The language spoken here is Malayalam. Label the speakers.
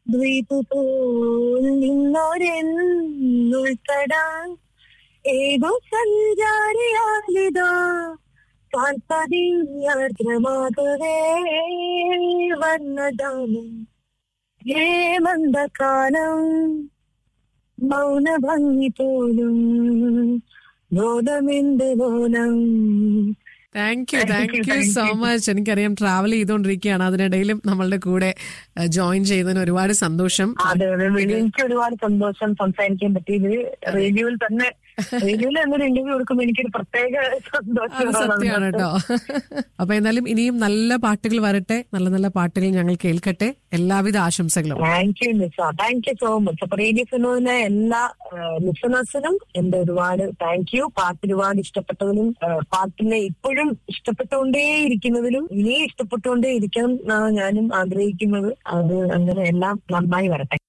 Speaker 1: ദ്വീപ് പോൽ നിന്നൊരെന്നുൾപ്പെടാൻ ഏതോ സഞ്ചാരിയാലിതാ പാൽപ്പതിയാർദ്രമാകവേ വന്നതാനും ഹേമന്തകാലം മൗനഭംഗി പോലും ബോധമെന്ത് ബോധം
Speaker 2: thank you
Speaker 1: Thank
Speaker 2: thank
Speaker 1: you,
Speaker 2: you
Speaker 1: thank
Speaker 2: so
Speaker 1: you.
Speaker 2: Much എനിക്കറിയാം ട്രാവൽ ചെയ്തുകൊണ്ടിരിക്കുകയാണ് അതിനിടയിലും നമ്മളുടെ കൂടെ ജോയിൻ ചെയ്തതിന് ഒരുപാട് സന്തോഷം
Speaker 1: അതെ അതെ എനിക്ക് ഒരുപാട് സന്തോഷം സംസാരിക്കാൻ പറ്റിയത് റേഡിയോയിൽ തന്നെ റേഡിയോയിൽ എന്നൊരു ഇന്റർവ്യൂ കൊടുക്കുമ്പോൾ എനിക്കൊരു പ്രത്യേക
Speaker 2: അത്
Speaker 1: സന്തോഷം
Speaker 2: സത്യമാണ് കേട്ടോ അപ്പൊ എന്തായാലും ഇനിയും നല്ല പാട്ടുകൾ വരട്ടെ നല്ല നല്ല പാട്ടുകൾ ഞങ്ങൾ കേൾക്കട്ടെ എല്ലാവിധ ആശംസകളും
Speaker 1: thank you Nisa thank you so much അപ്പൊ റേഡിയോ സിനോവിലെ എല്ലാ ലിസണേഴ്സിനും എന്റെ ഒരുപാട് താങ്ക് യു പാട്ട് ഒരുപാട് ഇഷ്ടപ്പെട്ടതിലും ആ, പാട്ടിനെ ഇപ്പോഴും ഇഷ്ടപ്പെട്ടുകൊണ്ടേ ഇരിക്കുന്നതിലും ഇനിയും ഇഷ്ടപ്പെട്ടുകൊണ്ടേ ഇരിക്കണം എന്നാണ് ഞാനും ആഗ്രഹിക്കുന്നത് അത് അങ്ങനെ എല്ലാം നന്നായി വരട്ടെ